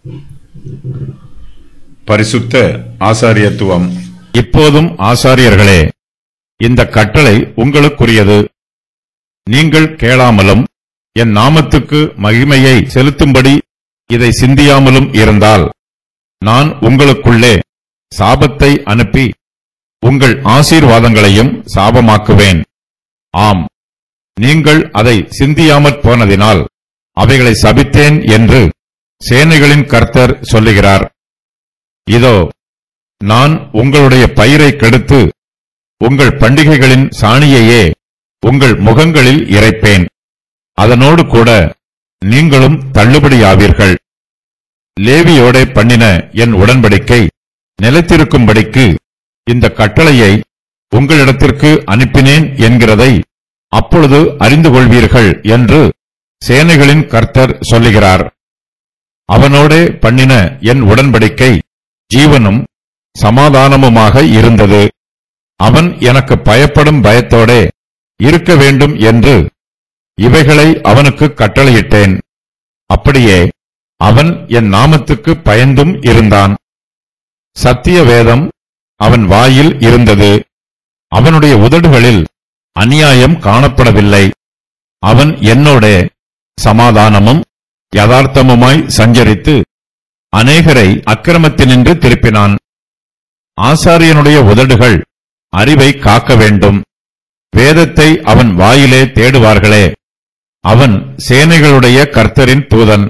பரிசுத்த ஆசாரியத்துவம் இப்போதும் ஆசாரியர்களே இந்த கட்டளை உங்களுக்குரியது நீங்கள் கேளாமலும் என் நாமத்துக்கு மகிமையை செலுத்தும்படி இதை சிந்தியாமலும் இருந்தால் நான் உங்களுக்குள்ளே சாபத்தை அனுப்பி உங்கள் ஆசீர்வாதங்களையும் சாபமாக்குவேன் ஆம் நீங்கள் அதை சிந்தியாமற் போனதினால் அவைகளை சபித்தேன் என்று சேனைகளின் கர்த்தர் சொல்லுகிறார் இதோ நான் உங்களுடைய பயிரை கெடுத்து உங்கள் பண்டிகைகளின் சாணியையே உங்கள் முகங்களில் இறைப்பேன் அதனோடு கூட நீங்களும் தள்ளுபடியாவீர்கள் லேவியோடே பண்ணின என் உடன்படிக்கை நிலைத்திருக்கும்படிக்கு இந்த கட்டளையை உங்களிடத்திற்கு அனுப்பினேன் என்கிறதை அப்பொழுது அறிந்து கொள்வீர்கள் என்று சேனைகளின் கர்த்தர் சொல்லுகிறார் அவனோடே பண்ணின என் உடன்படிக்கை ஜீவனும் சமாதானமுமாக இருந்தது அவன் எனக்கு பயப்படும் பயத்தோடே இருக்க வேண்டும் என்று இவைகளை அவனுக்கு கட்டளையிட்டேன் அப்படியே அவன் என் நாமத்துக்கு பயந்தும் இருந்தான் சத்திய வேதம் அவன் வாயில் இருந்தது அவனுடைய உதடுகளில் அநியாயம் காணப்படவில்லை அவன் என்னோடே சமாதானமும் யதார்த்தமுமாய் சஞ்சரித்து அநேகரை அக்கிரமத்தினின்று திருப்பினான் ஆசாரியனுடைய உதடுகள் அறிவை காக்க வேண்டும் வேதத்தை அவன் வாயிலே தேடுவார்களே அவன் சேனைகளுடைய கர்த்தரின் தூதன்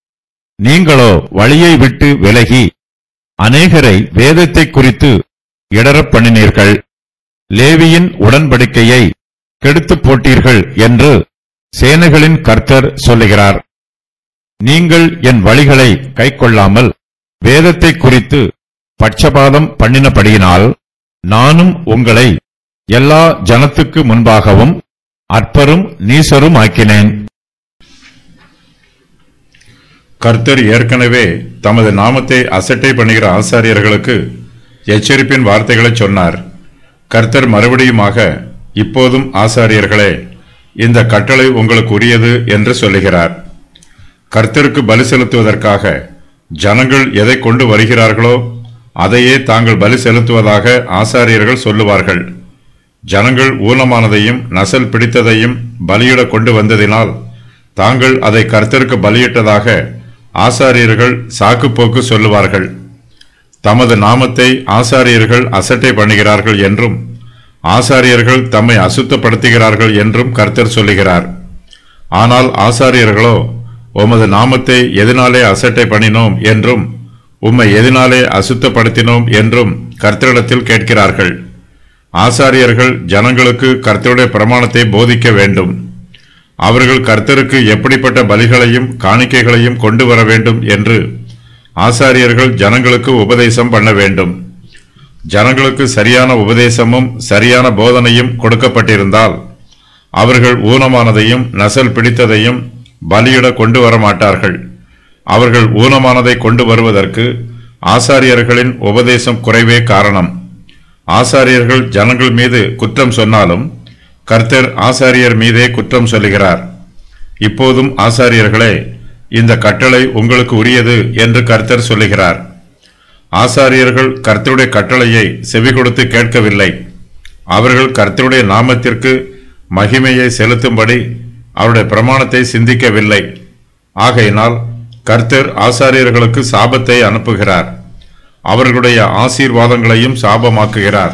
நீங்களோ வழியை விட்டு விலகி அநேகரை வேதத்தை குறித்து இடரப் பண்ணினீர்கள் லேவியின் உடன்படிக்கையை கெடுத்துப் போட்டீர்கள் என்று சேனைகளின் கர்த்தர் சொல்லுகிறார் நீங்கள் என் வழிகளை கைக்கொள்ளாமல் வேதத்தை குறித்து பட்சபாதம் பண்ணினபடியினால் நானும் உங்களை எல்லா ஜனத்துக்கு முன்பாகவும் அற்பரும் நீசரும் ஆக்கினேன் கர்த்தர் ஏற்கனவே தமது நாமத்தை அசட்டை பண்ணுகிற ஆசாரியர்களுக்கு எச்சரிப்பின் வார்த்தைகளை சொன்னார் கர்த்தர் மறுபடியுமாக இப்போதும் ஆசாரியர்களே இந்த கட்டளை உங்களுக்கு உரியது என்று சொல்லுகிறார் கர்த்தருக்கு பலி செலுத்துவதற்காக ஜனங்கள் எதை கொண்டு வருகிறார்களோ அதையே தாங்கள் பலி செலுத்துவதாக ஆசாரியர்கள் சொல்லுவார்கள் ஜனங்கள் ஊனமானதையும் நசல் பிடித்ததையும் பலியிட கொண்டு வந்ததினால் தாங்கள் அதை கர்த்தருக்கு பலியிட்டதாக ஆசாரியர்கள் சாக்குப்போக்கு சொல்லுவார்கள் தமது நாமத்தை ஆசாரியர்கள் அசட்டை பண்ணுகிறார்கள் என்றும் ஆசாரியர்கள் தம்மை அசுத்தப்படுத்துகிறார்கள் என்றும் கர்த்தர் சொல்லுகிறார் ஆனால் ஆசாரியர்களோ உமது நாமத்தை எதனாலே அசட்டை பண்ணினோம் என்றும் உம்மை எதனாலே அசுத்தப்படுத்தினோம் என்றும் கர்த்தரிடத்தில் கேட்கிறார்கள் ஆசாரியர்கள் ஜனங்களுக்கு கர்த்தருடைய பிரமாணத்தை போதிக்க வேண்டும் அவர்கள் கர்த்தருக்கு எப்படிப்பட்ட பலிகளையும் காணிக்கைகளையும் கொண்டு வர வேண்டும் என்று ஆசாரியர்கள் ஜனங்களுக்கு உபதேசம் பண்ண வேண்டும் ஜனங்களுக்கு சரியான உபதேசமும் சரியான போதனையும் கொடுக்கப்பட்டிருந்தால் அவர்கள் ஊனமானதையும் நசல் பிடித்ததையும் பலியிட கொண்டு வர மாட்டார்கள் அவர்கள் ஊனமானதை கொண்டு வருவதற்கு ஆசாரியர்களின் உபதேசம் குறைவே காரணம் ஆசாரியர்கள் ஜனங்கள் மீது குற்றம் சொன்னாலும் கர்த்தர் ஆசாரியர் மீதே குற்றம் சொல்லுகிறார் இப்போதும் ஆசாரியர்களே இந்த கட்டளை உங்களுக்கு உரியது என்று கர்த்தர் சொல்லுகிறார் ஆசாரியர்கள் கர்த்தருடைய கட்டளையை செவி கொடுத்து கேட்கவில்லை அவர்கள் கர்த்தருடைய நாமத்திற்கு மகிமையை செலுத்தும்படி அவருடைய பிரமாணத்தை சிந்திக்கவில்லை ஆகையினால் கர்த்தர் ஆசாரியர்களுக்கு சாபத்தை அனுப்புகிறார் அவர்களுடைய ஆசீர்வாதங்களையும் சாபமாக்குகிறார்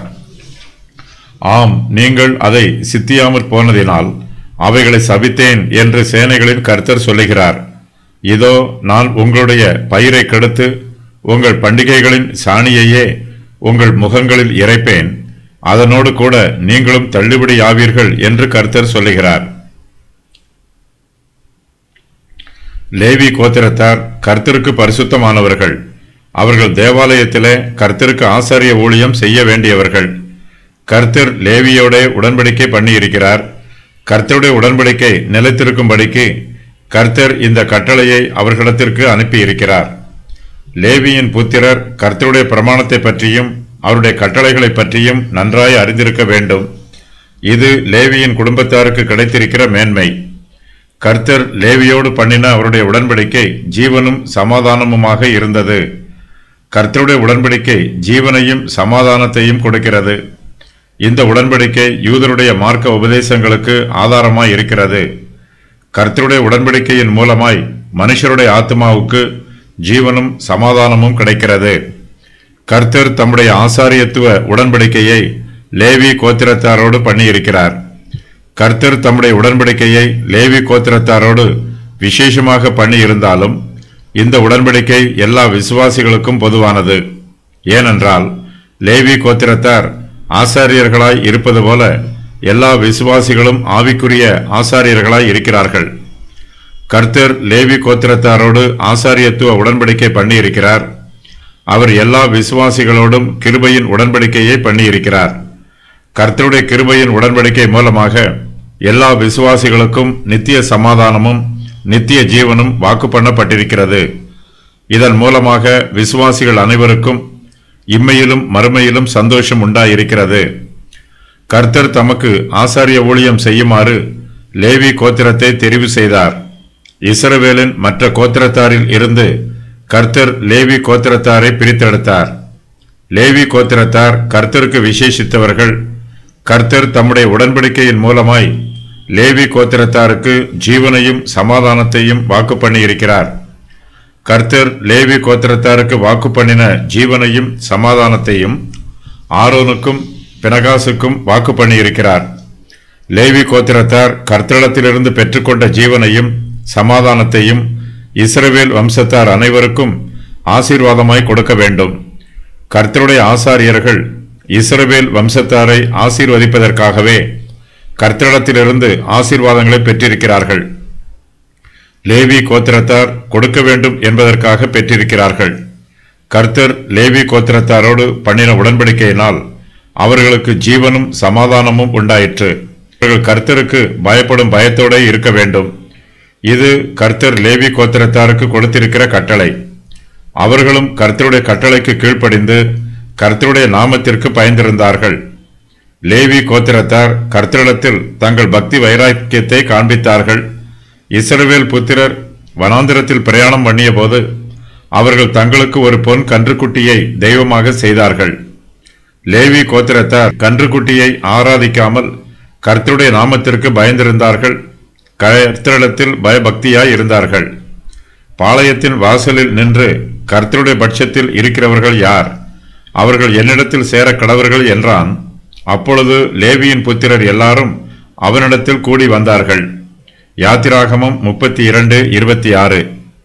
ஆம் நீங்கள் அதை சித்தியாமற் போனதினால் அவைகளை சபித்தேன் என்று சேனைகளின் கர்த்தர் சொல்லுகிறார் இதோ நான் உங்களுடைய பயிரை கெடுத்து உங்கள் பண்டிகைகளின் சாணியையே உங்கள் முகங்களில் இறைப்பேன் அதனோடு கூட நீங்களும் தள்ளுபடி ஆவீர்கள் என்று கர்த்தர் சொல்லுகிறார் லேவி கோத்திரத்தார் கர்த்தருக்கு பரிசுத்தமானவர்கள் அவர்கள் தேவாலயத்திலே கர்த்தருக்கு ஆசாரிய ஊழியம் செய்ய வேண்டியவர்கள் கர்த்தர் லேவியோட உடன்படிக்கை பண்ணியிருக்கிறார் கர்த்தருடைய உடன்படிக்கை நிலைத்திருக்கும்படிக்கு கர்த்தர் இந்த கட்டளையை அவர்களிடத்திற்கு அனுப்பியிருக்கிறார் லேவியின் புத்திரர் கர்த்தருடைய பிரமாணத்தை பற்றியும் அவருடைய கட்டளைகளை பற்றியும் நன்றாய் அறிந்திருக்க வேண்டும் இது லேவியின் குடும்பத்தாருக்கு கிடைத்திருக்கிற மேன்மை கர்த்தர் லேவியோடு பண்ணின அவருடைய உடன்படிக்கை ஜீவனும் சமாதானமுமாக இருந்தது கர்த்தருடைய உடன்படிக்கை ஜீவனையும் சமாதானத்தையும் கொடுக்கிறது இந்த உடன்படிக்கை யூதருடைய மார்க்க உபதேசங்களுக்கு ஆதாரமாய் இருக்கிறது கர்த்தருடைய உடன்படிக்கையின் மூலமாய் மனுஷருடைய ஆத்மாவுக்கு ஜீவனும் சமாதானமும் கிடைக்கிறது கர்த்தர் தம்முடைய ஆசாரியத்துவ உடன்படிக்கையை லேவி கோத்திரத்தாரோடு பண்ணியிருக்கிறார் கர்த்தர் தம்முடைய உடன்படிக்கையை லேவி கோத்திரத்தாரோடு விசேஷமாக பண்ணியிருந்தாலும் இந்த உடன்படிக்கை எல்லா விசுவாசிகளுக்கும் பொதுவானது ஏனென்றால் லேவி கோத்திரத்தார் ஆசாரியர்களாய் இருப்பது போல எல்லா விசுவாசிகளும் ஆவிக்குரிய ஆசாரியர்களாய் இருக்கிறார்கள் கர்த்தர் லேவி கோத்திரத்தாரோடு ஆசாரியத்துவ உடன்படிக்கை பண்ணியிருக்கிறார் அவர் எல்லா விசுவாசிகளோடும் கிருபையின் உடன்படிக்கையை பண்ணியிருக்கிறார் கர்த்தருடைய கிருபையின் உடன்படிக்கை மூலமாக எல்லா விசுவாசிகளுக்கும் நித்திய சமாதானமும் நித்திய ஜீவனும் வாக்கு பண்ணப்பட்டிருக்கிறது இதன் மூலமாக விசுவாசிகள் அனைவருக்கும் இம்மையிலும் மறுமையிலும் சந்தோஷம் உண்டாயிருக்கிறது கர்த்தர் தமக்கு ஆசாரிய ஊழியம் செய்யுமாறு லேவி கோத்திரத்தை தெரிவு செய்தார் இஸ்ரவேலின் மற்ற கோத்திரத்தாரில் இருந்து கர்த்தர் லேவி கோத்திரத்தாரை பிரித்தெடுத்தார் லேவி கோத்திரத்தார் கர்த்தருக்கு விசேஷித்தவர்கள் கர்த்தர் தம்முடைய உடன்படிக்கையின் மூலமாய் லேவி கோத்திரத்தாருக்கு ஜீவனையும் சமாதானத்தையும் வாக்கு பண்ணியிருக்கிறார் கர்த்தர் லேவி கோத்திரத்தாருக்கு வாக்கு பண்ணின ஜீவனையும் சமாதானத்தையும் ஆரோனுக்கும் பினகாசுக்கும் வாக்கு பண்ணியிருக்கிறார் லேவி கோத்திரத்தார் கர்த்தரிடத்திலிருந்து பெற்றுக்கொண்ட ஜீவனையும் சமாதானத்தையும் இஸ்ரவேல் வம்சத்தார் அனைவருக்கும் ஆசீர்வாதமாய் கொடுக்க வேண்டும் கர்த்தருடைய ஆசாரியர்கள் இஸ்ரவேல் வம்சத்தாரை ஆசீர்வதிப்பதற்காகவே கர்த்தரிடத்திலிருந்து ஆசீர்வாதங்களை பெற்றிருக்கிறார்கள் லேவி கோத்திரத்தார் கொடுக்க வேண்டும் என்பதற்காக பெற்றிருக்கிறார்கள் கர்த்தர் லேவி கோத்திரத்தாரோடு பண்ணின உடன்படிக்கையினால் அவர்களுக்கு ஜீவனும் சமாதானமும் உண்டாயிற்று அவர்கள் கர்த்தருக்கு பயப்படும் பயத்தோடே இருக்க வேண்டும் இது கர்த்தர் லேவி கோத்திரத்தாருக்கு கொடுத்திருக்கிற கட்டளை அவர்களும் கர்த்தருடைய கட்டளைக்கு கீழ்ப்படிந்து கர்த்தருடைய நாமத்திற்கு பயந்திருந்தார்கள் லேவி கோத்திரத்தார் கர்த்தரிடத்தில் தங்கள் பக்தி வைராக்கியத்தை காண்பித்தார்கள் இஸ்ரவேல் புத்திரர் வனாந்திரத்தில் பிரயாணம் பண்ணிய போது அவர்கள் தங்களுக்கு ஒரு பொன் கன்றுக்குட்டியை தெய்வமாக செய்தார்கள் லேவி கோத்திரத்தார் கன்றுக்குட்டியை ஆராதிக்காமல் கர்த்தருடைய நாமத்திற்கு பயந்திருந்தார்கள் கர்த்தரிடத்தில் பயபக்தியாய் இருந்தார்கள் பாளையத்தின் வாசலில் நின்று கர்த்தருடைய பட்சத்தில் இருக்கிறவர்கள் யார் அவர்கள் என்னிடத்தில் சேர கடவர்கள் என்றான் அப்பொழுது லேவியின் புத்திரர் எல்லாரும் அவனிடத்தில் கூடி வந்தார்கள் யாத்திராகமம் முப்பத்தி இரண்டு இருபத்தி ஆறு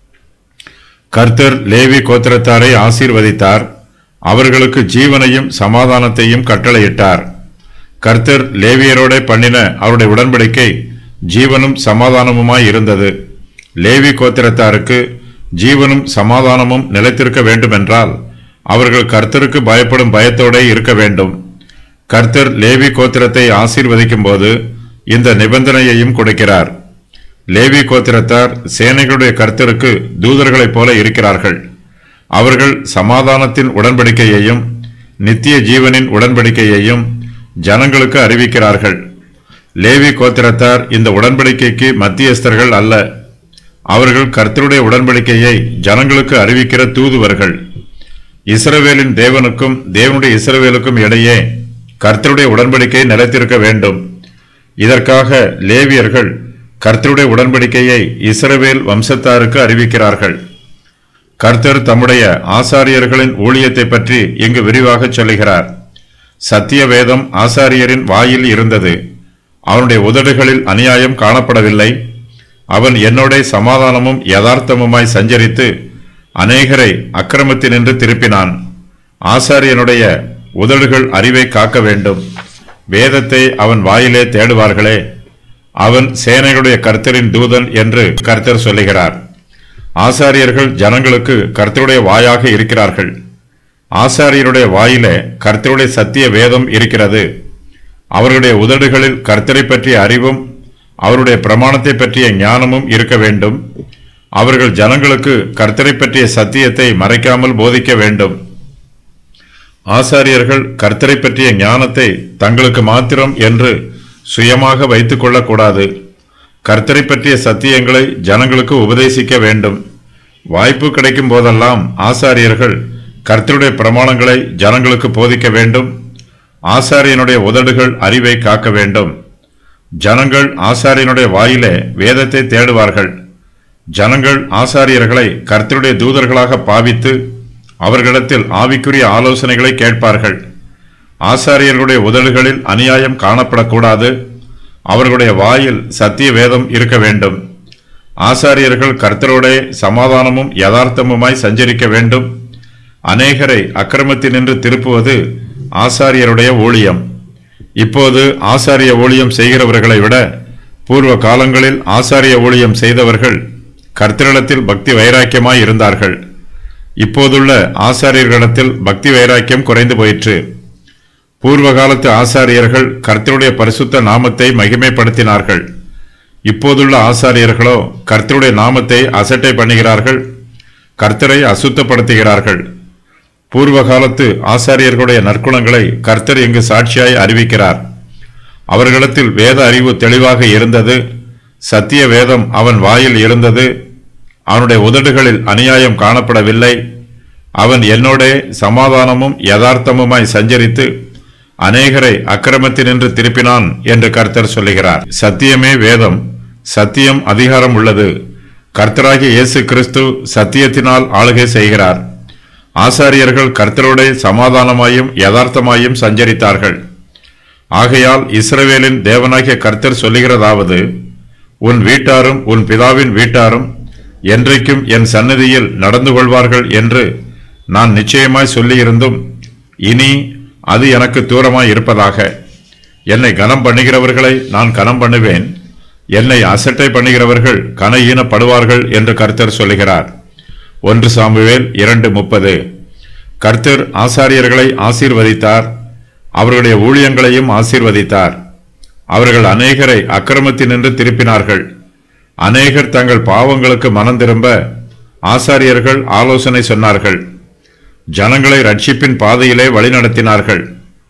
கர்த்தர் லேவி கோத்திரத்தாரை ஆசீர்வதித்தார் அவர்களுக்கு ஜீவனையும் சமாதானத்தையும் கட்டளையிட்டார் கர்த்தர் லேவியரோட பண்ணின அவருடைய உடன்படிக்கை ஜீவனும் சமாதானமுமாய் இருந்தது லேவி கோத்திரத்தாருக்கு ஜீவனும் சமாதானமும் நிலைத்திருக்க வேண்டுமென்றால் அவர்கள் கர்த்தருக்கு பயப்படும் பயத்தோடே இருக்க வேண்டும் கர்த்தர் லேவி கோத்திரத்தை ஆசீர்வதிக்கும் போது இந்த நிபந்தனையையும் கொடுக்கிறார் லேவி கோத்திரத்தார் சேனைகளுடைய கர்த்தருக்கு தூதர்களைப் போல இருக்கிறார்கள் அவர்கள் சமாதானத்தின் உடன்படிக்கையையும் நித்திய ஜீவனின் உடன்படிக்கையையும் ஜனங்களுக்கு அறிவிக்கிறார்கள் லேவி கோத்திரத்தார் இந்த உடன்படிக்கைக்கு மத்தியஸ்தர்கள் அல்ல அவர்கள் கர்த்தருடைய உடன்படிக்கையை ஜனங்களுக்கு அறிவிக்கிற தூதுவர்கள் இஸ்ரவேலின் தேவனுக்கும் தேவனுடைய இஸ்ரவேலுக்கும் இடையே கர்த்தருடைய உடன்படிக்கை நிலைத்திருக்க வேண்டும் இதற்காக லேவியர்கள் கர்த்தருடைய உடன்படிக்கையை இஸ்ரவேல் வம்சத்தாருக்கு அறிவிக்கிறார்கள் கர்த்தர் தம்முடைய ஆசாரியர்களின் ஊழியத்தை பற்றி இங்கு விரிவாக சொல்லுகிறார் சத்திய வேதம் ஆசாரியரின் வாயில் இருந்தது அவனுடைய உதடுகளில் அநியாயம் காணப்படவில்லை அவன் என்னோட சமாதானமும் யதார்த்தமுமாய் சஞ்சரித்து அநேகரை அக்கிரமத்தினின்று திருப்பினான் ஆசாரியனுடைய உதடுகள் அறிவை காக்க வேண்டும் வேதத்தை அவன் வாயிலே தேடுவார்களே அவன் சேனைகளுடைய கர்த்தரின் தூதன் என்று கர்த்தர் சொல்லுகிறார் ஆசாரியர்கள் ஜனங்களுக்கு கர்த்தருடைய வாயாக இருக்கிறார்கள் ஆசாரியருடைய வாயிலே கர்த்தருடைய சத்திய வேதம் இருக்கிறது அவர்களுடைய உதடுகளில் கர்த்தரை பற்றிய அறிவும் அவருடைய பிரமாணத்தை பற்றிய ஞானமும் இருக்க வேண்டும் அவர்கள் ஜனங்களுக்கு கர்த்தரை பற்றிய சத்தியத்தை மறைக்காமல் போதிக்க வேண்டும் ஆசாரியர்கள் கர்த்தரை பற்றிய ஞானத்தை தங்களுக்கு மாத்திரம் என்று சுயமாக வைத்துக் கொள்ளக்கூடாது கர்த்தரை பற்றிய சத்தியங்களை ஜனங்களுக்கு உபதேசிக்க வேண்டும் வாய்ப்பு கிடைக்கும் போதெல்லாம் ஆசாரியர்கள் கர்த்தருடைய பிரமாணங்களை ஜனங்களுக்கு போதிக்க வேண்டும் ஆசாரியனுடைய உதடுகள் அறிவை காக்க வேண்டும் ஜனங்கள் ஆசாரியனுடைய வாயிலே வேதத்தை தேடுவார்கள் ஜனங்கள் ஆசாரியர்களை கர்த்தருடைய தூதர்களாக பாவித்து அவர்களிடத்தில் ஆவிக்குரிய ஆலோசனைகளை கேட்பார்கள் ஆசாரியர்களுடைய உதடுகளில் அநியாயம் காணப்படக்கூடாது அவர்களுடைய வாயில் சத்திய வேதம் இருக்க வேண்டும் ஆசாரியர்கள் கர்த்தரோடே சமாதானமும் யதார்த்தமுமாய் சஞ்சரிக்க வேண்டும் அநேகரை அக்கிரமத்தினின்று திருப்புவது ஆசாரியருடைய ஊழியம் இப்போது ஆசாரிய ஊழியம் செய்கிறவர்களை விட பூர்வ காலங்களில் ஆசாரிய ஊழியம் செய்தவர்கள் கர்த்தரிடத்தில் பக்தி வைராக்கியமாய் இருந்தார்கள் இப்போதுள்ள ஆசாரியர்களிடத்தில் பக்தி வைராக்கியம் குறைந்து போயிற்று பூர்வ காலத்து ஆசாரியர்கள் கர்த்தருடைய பரிசுத்த நாமத்தை மகிமைப்படுத்தினார்கள் இப்போதுள்ள ஆசாரியர்களோ கர்த்தருடைய நாமத்தை அசட்டை பண்ணுகிறார்கள் கர்த்தரை அசுத்தப்படுத்துகிறார்கள் பூர்வ காலத்து ஆசாரியர்களுடைய நற்குணங்களை கர்த்தர் இங்கு சாட்சியாய் அறிவிக்கிறார் அவர்களிடத்தில் வேத அறிவு தெளிவாக இருந்தது சத்திய வேதம் அவன் வாயில் இருந்தது அவனுடைய உதடுகளில் அநியாயம் காணப்படவில்லை அவன் என்னோடே சமாதானமும் யதார்த்தமுமாய் சஞ்சரித்து அநேகரை அக்கிரமத்தினின்று திருப்பினான் என்று கர்த்தர் சொல்லுகிறார் சத்தியமே வேதம் சத்தியம் அதிகாரம் உள்ளது கர்த்தராகிய இயேசு கிறிஸ்து சத்தியத்தினால் ஆளுகை செய்கிறார் ஆசாரியர்கள் கர்த்தரோடே சமாதானமாயும் யதார்த்தமாயும் சஞ்சரித்தார்கள் ஆகையால் இஸ்ரவேலின் தேவனாகிய கர்த்தர் சொல்லுகிறதாவது உன் வீட்டாரும் உன் பிதாவின் வீட்டாரும் என்றைக்கும் என் சந்நிதியில் நடந்து கொள்வார்கள் என்று நான் நிச்சயமாய் சொல்லியிருந்தும் இனி அது எனக்கு தூரமாய் இருப்பதாக என்னை கனம் பண்ணுகிறவர்களை நான் கனம் பண்ணுவேன் என்னை அசட்டை பண்ணுகிறவர்கள் கன ஈனப்படுவார்கள் என்று கர்த்தர் சொல்லுகிறார் ஒன்று சாமுவேல் இரண்டு முப்பது கர்த்தர் ஆசாரியர்களை ஆசீர்வதித்தார் அவர்களுடைய ஊழியங்களையும் ஆசீர்வதித்தார் அவர்கள் அநேகரை அக்கிரமத்தினின்று திருப்பினார்கள் அநேகர் தங்கள் பாவங்களுக்கு மனம் திரும்ப ஆசாரியர்கள் ஆலோசனை சொன்னார்கள் ஜனங்களை ரட்சிப்பின் பாதையிலே வழிநடத்தினார்கள்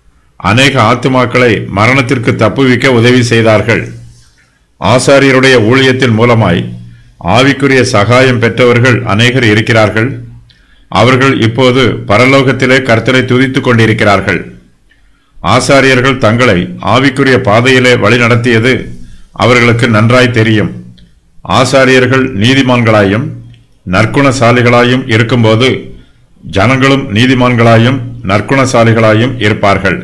அநேக ஆத்துமாக்களை மரணத்திற்கு தப்புவிக்க உதவி செய்தார்கள் ஆசாரியருடைய ஊழியத்தின் மூலமாய் ஆவிக்குரிய சகாயம் பெற்றவர்கள் அநேகர் இருக்கிறார்கள் அவர்கள் இப்போது பரலோகத்திலே கர்த்தரை துதித்துக் கொண்டிருக்கிறார்கள் ஆசாரியர்கள் தங்களை ஆவிக்குரிய பாதையிலே வழிநடத்தியது அவர்களுக்கு நன்றாய் தெரியும் ஆசாரியர்கள் நீதிமான்களாயும் நற்குணசாலிகளாயும் இருக்கும்போது ஜனங்களும் நீதிமான்களாயும் நற்குணசாலிகளாயும் இருப்பார்கள்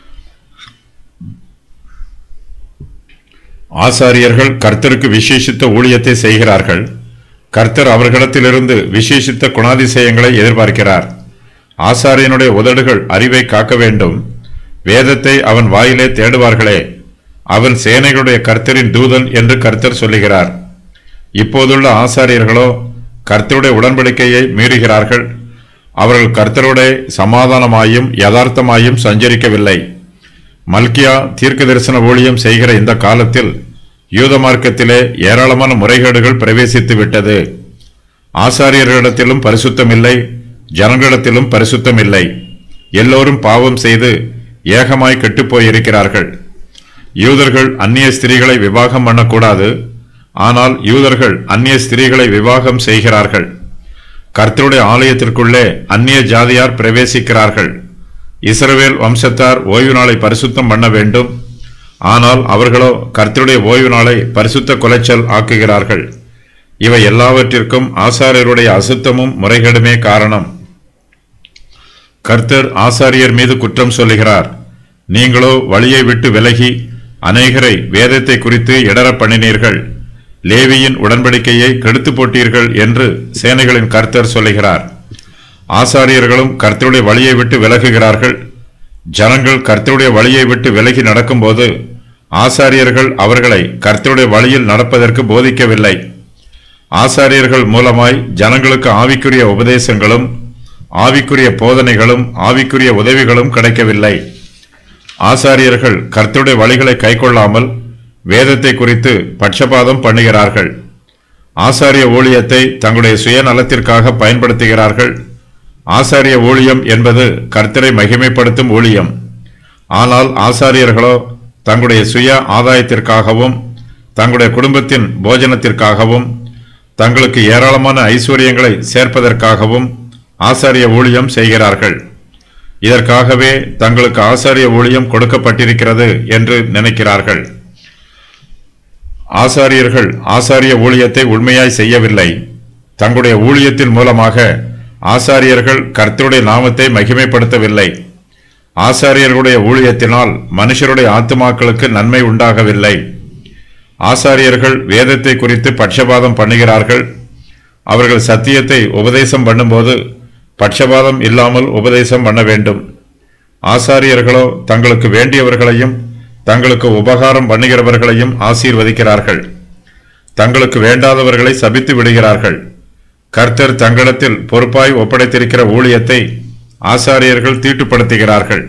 ஆசாரியர்கள் கர்த்தருக்கு விசேஷித்த ஊழியத்தை செய்கிறார்கள் கர்த்தர் அவர்களிடத்திலிருந்து விசேஷித்த குணாதிசயங்களை எதிர்பார்க்கிறார் ஆசாரியனுடைய உதடுகள் அறிவை காக்க வேண்டும் வேதத்தை அவன் வாயிலே தேடுவார்களே அவன் சேனைகளுடைய கர்த்தரின் தூதன் என்று கர்த்தர் சொல்லுகிறார் இப்போதுள்ள ஆசாரியர்களோ கர்த்தருடைய உடன்படிக்கையை மீறுகிறார்கள் அவர்கள் கர்த்தருடைய சமாதானமாயும் யதார்த்தமாயும் சஞ்சரிக்கவில்லை மல்கியா தீர்க்க தரிசன ஊழியம் செய்கிற இந்த காலத்தில் யூத மார்க்கத்திலே ஏராளமான முறைகேடுகள் பிரவேசித்து விட்டது ஆசாரியர்களிடத்திலும் பரிசுத்தமில்லை ஜனங்களிடத்திலும் பரிசுத்தமில்லை எல்லோரும் பாவம் செய்து ஏகமாய் கெட்டுப்போய் இருக்கிறார்கள் யூதர்கள் அந்நிய ஸ்திரீகளை விவாகம் பண்ணக்கூடாது ஆனால் யூதர்கள் அந்நிய ஸ்திரீகளை விவாகம் செய்கிறார்கள் கர்த்தருடைய ஆலயத்திற்குள்ளே அந்நிய ஜாதியார் பிரவேசிக்கிறார்கள் இஸ்ரவேல் வம்சத்தார் ஓய்வு நாளை பரிசுத்தம் பண்ண வேண்டும் ஆனால் அவர்களோ கர்த்தருடைய ஓய்வு நாளை பரிசுத்த குலைச்சல் ஆக்குகிறார்கள் இவை எல்லாவற்றிற்கும் ஆசாரியருடைய அசுத்தமும் முறைகேடுமே காரணம் கர்த்தர் ஆசாரியர் மீது குற்றம் சொல்லுகிறார் நீங்களோ வழியை விட்டு விலகி அநேகரை வேதத்தை குறித்து இடர பண்ணினீர்கள் லேவியின் உடன்படிக்கையை கெடுத்து போட்டீர்கள் என்று சேனைகளின் கர்த்தர் சொல்லுகிறார் ஆசாரியர்களும் கர்த்தருடைய வழியை விட்டு விலகுகிறார்கள் ஜனங்கள் கர்த்தருடைய வழியை விட்டு விலகி நடக்கும்போது ஆசாரியர்கள் அவர்களை கர்த்தருடைய வழியில் நடப்பதற்கு போதிக்கவில்லை ஆசாரியர்கள் மூலமாய் ஜனங்களுக்கு ஆவிக்குரிய உபதேசங்களும் ஆவிக்குரிய போதனைகளும் ஆவிக்குரிய உதவிகளும் கிடைக்கவில்லை ஆசாரியர்கள் கர்த்தருடைய வழிகளை கைக்கொள்ளாமல் வேதத்தை குறித்து பட்சபாதம் பண்ணுகிறார்கள் ஆசாரிய ஊழியத்தை தங்களுடைய சுயநலத்திற்காக பயன்படுத்துகிறார்கள் ஆசாரிய ஊழியம் என்பது கர்த்தரை மகிமைப்படுத்தும் ஊழியம் ஆனால் ஆசாரியர்களோ தங்களுடைய சுய ஆதாயத்திற்காகவும் தங்களுடைய குடும்பத்தின் போஜனத்திற்காகவும் தங்களுக்கு ஏராளமான ஐஸ்வர்யங்களை சேர்ப்பதற்காகவும் ஆசாரிய ஊழியம் செய்கிறார்கள் இதற்காகவே தங்களுக்கு ஆசாரிய ஊழியம் கொடுக்கப்பட்டிருக்கிறது என்று நினைக்கிறார்கள் ஆசாரியர்கள் ஆசாரிய ஊழியத்தை உண்மையாய் செய்யவில்லை தங்களுடைய ஊழியத்தின் மூலமாக ஆசாரியர்கள் கர்த்தருடைய நாமத்தை மகிமைப்படுத்தவில்லை ஆசாரியர்களுடைய ஊழியத்தினால் மனுஷருடைய ஆத்துமாக்களுக்கு நன்மை உண்டாகவில்லை ஆசாரியர்கள் வேதத்தை குறித்து பட்சபாதம் பண்ணுகிறார்கள் அவர்கள் சத்தியத்தை உபதேசம் பண்ணும்போது பட்சபாதம் இல்லாமல் உபதேசம் பண்ண வேண்டும் ஆசாரியர்களோ தங்களுக்கு வேண்டியவர்களையும் தங்களுக்கு உபகாரம் பண்ணுகிறவர்களையும் ஆசீர்வதிக்கிறார்கள் தங்களுக்கு வேண்டாதவர்களை சபித்து விடுகிறார்கள் கர்த்தர் தங்களிடத்தில் பொறுப்பாய் ஒப்படைத்திருக்கிற ஊழியத்தை ஆசாரியர்கள் தீட்டுப்படுத்துகிறார்கள்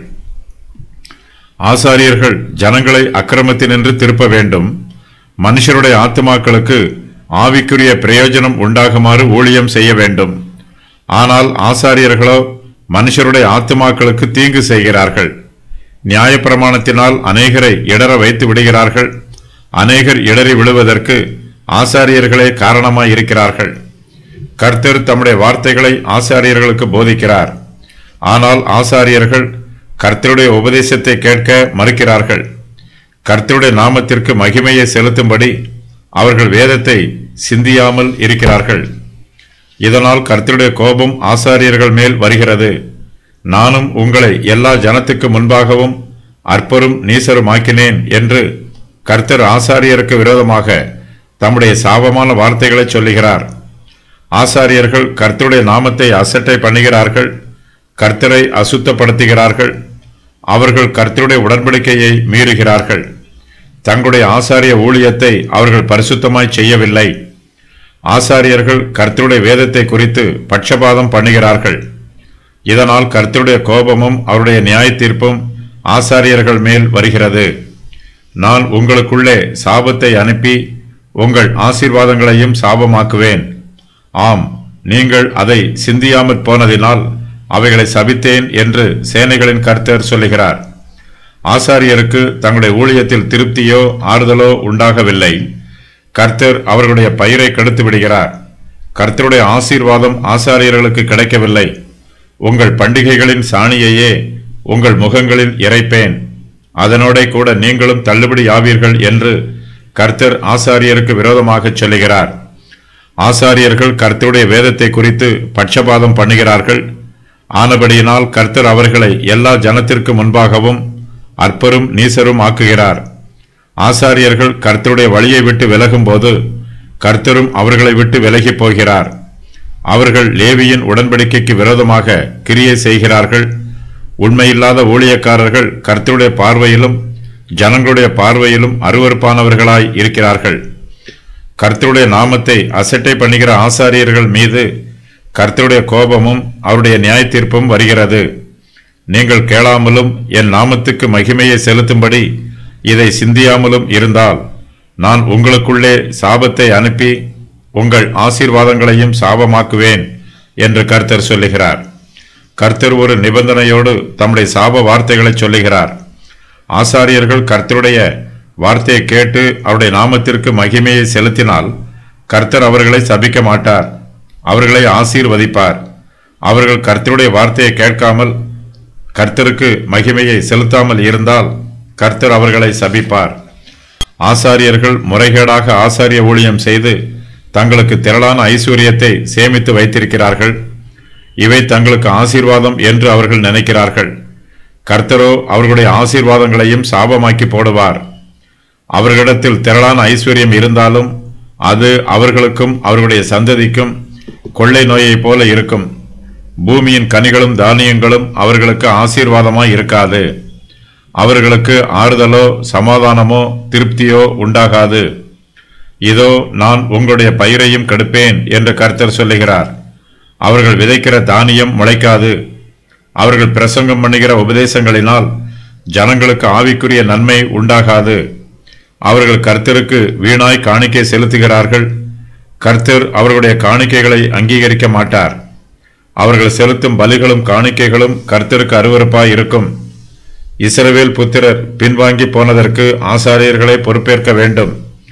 ஆசாரியர்கள் ஜனங்களை அக்கிரமத்தினின்று திருப்ப வேண்டும் மனுஷருடைய ஆத்துமாக்களுக்கு ஆவிக்குரிய பிரயோஜனம் உண்டாகுமாறு ஊழியம் செய்ய வேண்டும் ஆனால் ஆசாரியர்களோ மனுஷருடைய ஆத்துமாக்களுக்கு தீங்கு செய்கிறார்கள் நியாயப்பிரமாணத்தினால் அநேகரை இடற வைத்து விடுகிறார்கள் அநேகர் இடறி விழுவதற்கு ஆசாரியர்களே காரணமாய் இருக்கிறார்கள் கர்த்தர் தம்முடைய வார்த்தைகளை ஆசாரியர்களுக்கு போதிக்கிறார் ஆனால் ஆசாரியர்கள் கர்த்தருடைய உபதேசத்தை கேட்க மறுக்கிறார்கள் கர்த்தருடைய நாமத்திற்கு மகிமையை செலுத்தும்படி அவர்கள் வேதத்தை சிந்தியாமல் இருக்கிறார்கள் இதனால் கர்த்தருடைய கோபம் ஆசாரியர்கள் மேல் வருகிறது நானும் உங்களை எல்லா ஜனத்துக்கு முன்பாகவும் அற்பரும் நீசருமாக்கினேன் என்று கர்த்தர் ஆசாரியருக்கு விரோதமாக தம்முடைய சாபமான வார்த்தைகளை சொல்லுகிறார் ஆசாரியர்கள் கர்த்தருடைய நாமத்தை அசட்டை பண்ணுகிறார்கள் கர்த்தரை அசுத்தப்படுத்துகிறார்கள் அவர்கள் கர்த்தருடைய உடன்படிக்கையை மீறுகிறார்கள் தங்களுடைய ஆசாரிய ஊழியத்தை அவர்கள் பரிசுத்தமாய் செய்யவில்லை ஆசாரியர்கள் கர்த்தருடைய வேதத்தை குறித்து பட்சபாதம் பண்ணுகிறார்கள் இதனால் கர்த்தருடைய கோபமும் அவருடைய நியாய தீர்ப்பும் ஆசாரியர்கள் மேல் வருகிறது நான் உங்களுக்குள்ளே சாபத்தை அனுப்பி உங்கள் ஆசீர்வாதங்களையும் சாபமாக்குவேன் ஆம் நீங்கள் அதை சிந்தியாமற் போனதினால் அவைகளை சபித்தேன் என்று சேனைகளின் கர்த்தர் சொல்லுகிறார் ஆசாரியருக்கு தங்களுடைய ஊழியத்தில் திருப்தியோ ஆறுதலோ உண்டாகவில்லை கர்த்தர் அவர்களுடைய பயிரை கெடுத்து விடுகிறார் கர்த்தருடைய ஆசீர்வாதம் ஆசாரியர்களுக்கு கிடைக்கவில்லை உங்கள் பண்டிகைகளின் சாணியையே உங்கள் முகங்களில் இறைப்பேன் அதனோட கூட நீங்களும் தள்ளுபடி ஆவீர்கள் என்று கர்த்தர் ஆசாரியருக்கு விரோதமாக சொல்லுகிறார் ஆசாரியர்கள் கர்த்தருடைய வேதத்தை குறித்து பட்சபாதம் பண்ணுகிறார்கள் ஆனபடியினால் கர்த்தர் அவர்களை எல்லா ஜனத்திற்கு முன்பாகவும் அற்பரும் நீசரும் ஆக்குகிறார் ஆசாரியர்கள் கர்த்தருடைய வழியை விட்டு விலகும்போது கர்த்தரும் அவர்களை விட்டு விலகிப் போகிறார் அவர்கள் லேவியின் உடன்படிக்கைக்கு விரோதமாக கிரியை செய்கிறார்கள் உண்மையில்லாத ஊழியக்காரர்கள் கர்த்தருடைய பார்வையிலும் ஜனங்களுடைய பார்வையிலும் அருவருப்பானவர்களாய் இருக்கிறார்கள் கர்த்தருடைய நாமத்தை அசட்டை பண்ணுகிற ஆசாரியர்கள் மீது கர்த்தருடைய கோபமும் அவருடைய நியாய தீர்ப்பும் வருகிறது நீங்கள் கேளாமலும் என் நாமத்துக்கு மகிமையை செலுத்தும்படி இதை சிந்தியாமலும் இருந்தால் நான் உங்களுக்குள்ளே சாபத்தை அனுப்பி உங்கள் ஆசீர்வாதங்களையும் சாபமாக்குவேன் என்று கர்த்தர் சொல்லுகிறார் கர்த்தர் ஒரு நிபந்தனையோடு தம்முடைய சாப வார்த்தைகளை சொல்லுகிறார் ஆசாரியர்கள் கர்த்தருடைய வார்த்தையை கேட்டு அவருடைய நாமத்திற்கு மகிமையை செலுத்தினால் கர்த்தர் அவர்களை சபிக்க மாட்டார் அவர்களை ஆசீர்வதிப்பார் அவர்கள் கர்த்தருடைய வார்த்தையை கேட்காமல் கர்த்தருக்கு மகிமையை செலுத்தாமல் இருந்தால் கர்த்தர் அவர்களை சபிப்பார் ஆசாரியர்கள் முறைகேடாக ஆசாரிய ஊழியம் செய்து தங்களுக்கு திரளான ஐஸ்வர்யத்தை சேமித்து வைத்திருக்கிறார்கள் இவை தங்களுக்கு ஆசீர்வாதம் என்று அவர்கள் நினைக்கிறார்கள் கர்த்தரோ அவர்களுடைய ஆசீர்வாதங்களையும் சாபமாக்கி போடுவார் அவர்களிடத்தில் திரளான ஐஸ்வர்யம் இருந்தாலும் அது அவர்களுக்கும் அவர்களுடைய சந்ததிக்கும் கொள்ளை நோயைப் போல இருக்கும் பூமியின் கனிகளும் தானியங்களும் அவர்களுக்கு ஆசீர்வாதமாய் இருக்காது அவர்களுக்கு ஆறுதலோ சமாதானமோ திருப்தியோ உண்டாகாது இதோ நான் உங்களுடைய பயிரையும் கெடுப்பேன் என்று கர்த்தர் சொல்லுகிறார் அவர்கள் விதைக்கிற தானியம் முளைக்காது அவர்கள் பிரசங்கம் பண்ணுகிற உபதேசங்களினால் ஜனங்களுக்கு ஆவிக்குரிய நன்மை உண்டாகாது அவர்கள் கர்த்தருக்கு வீணாய் காணிக்கை செலுத்துகிறார்கள் கர்த்தர் அவர்களுடைய காணிக்கைகளை அங்கீகரிக்க மாட்டார் அவர்கள் செலுத்தும் பலிகளும் காணிக்கைகளும் கர்த்தருக்கு அருவருப்பாய் இருக்கும் இஸ்ரவேல் புத்திரர் பின்வாங்கி போனதற்கு ஆசாரியர்களே பொறுப்பேற்க வேண்டும்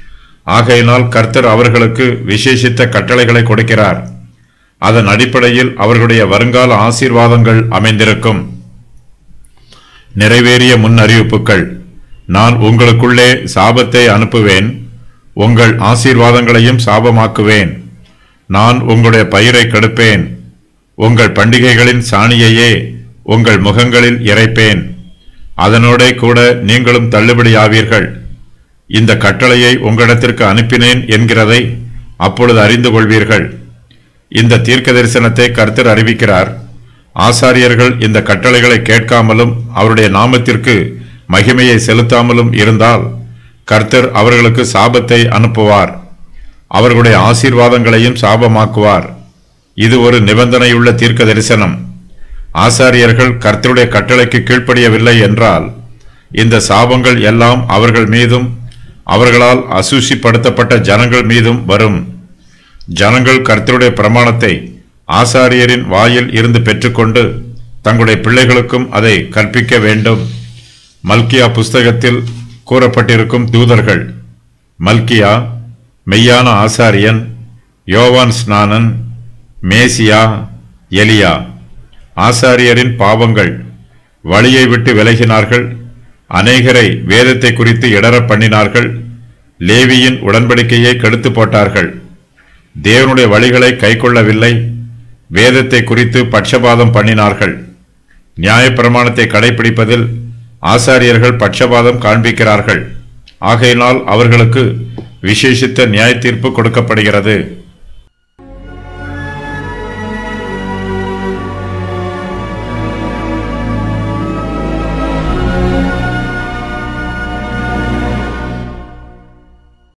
ஆகையினால் கர்த்தர் அவர்களுக்கு விசேஷித்த கட்டளைகளை கொடுக்கிறார் அதன் அடிப்படையில் அவர்களுடைய வருங்கால ஆசீர்வாதங்கள் அமைந்திருக்கும் நிறைவேறிய முன் அறிவிப்புகள் நான் உங்களுக்குள்ளே சாபத்தை அனுப்புவேன் உங்கள் ஆசீர்வாதங்களையும் சாபமாக்குவேன் நான் உங்களுடைய பயிரை கெடுப்பேன் உங்கள் பண்டிகைகளின் சாணியையே உங்கள் முகங்களில் இறைப்பேன் அதனோடே கூட நீங்களும் தள்ளுபடியாவீர்கள் இந்த கட்டளையை உங்களிடத்திற்கு அனுப்பினேன் என்கிறதை அப்பொழுது அறிந்து கொள்வீர்கள் இந்த தீர்க்க தரிசனத்தை கர்த்தர் அறிவிக்கிறார் ஆசாரியர்கள் இந்த கட்டளைகளை கேட்காமலும் அவருடைய நாமத்திற்கு மகிமையை செலுத்தாமலும் இருந்தால் கர்த்தர் அவர்களுக்கு சாபத்தை அனுப்புவார் அவர்களுடைய ஆசீர்வாதங்களையும் சாபமாக்குவார் இது ஒரு நிபந்தனையுள்ள தீர்க்க தரிசனம் ஆசாரியர்கள் கர்த்தருடைய கட்டளைக்கு கீழ்ப்படியவில்லை என்றால் இந்த சாபங்கள் எல்லாம் அவர்கள் மீதும் அவர்களால் அசூசிப்படுத்தப்பட்ட ஜனங்கள் மீதும் வரும் ஜனங்கள் கர்த்தருடைய பிரமாணத்தை ஆசாரியரின் வாயில் இருந்து பெற்றுக்கொண்டு தங்களுடைய பிள்ளைகளுக்கும் அதை கற்பிக்க வேண்டும் மல்கியா புஸ்தகத்தில் கூறப்பட்டிருக்கும் தூதர்கள் மல்கியா மெய்யான ஆசாரியன் யோவான் ஸ்நானன் மேசியா எலியா ஆசாரியரின் பாவங்கள் வழியை விட்டு விலகினார்கள் அநேகரை வேதத்தை குறித்து இடரப் பண்ணினார்கள் லேவியின் உடன்படிக்கையை கெடுத்து போட்டார்கள் தேவனுடைய வழிகளை கைக்கொள்ளவில்லை வேதத்தை குறித்து பட்சபாதம் பண்ணினார்கள் நியாயப்பிரமாணத்தை கடைபிடிப்பதில் ஆசாரியர்கள் பட்சபாதம் காண்பிக்கிறார்கள் ஆகையினால் அவர்களுக்கு விசேஷித்த நியாய தீர்ப்பு கொடுக்கப்படுகிறது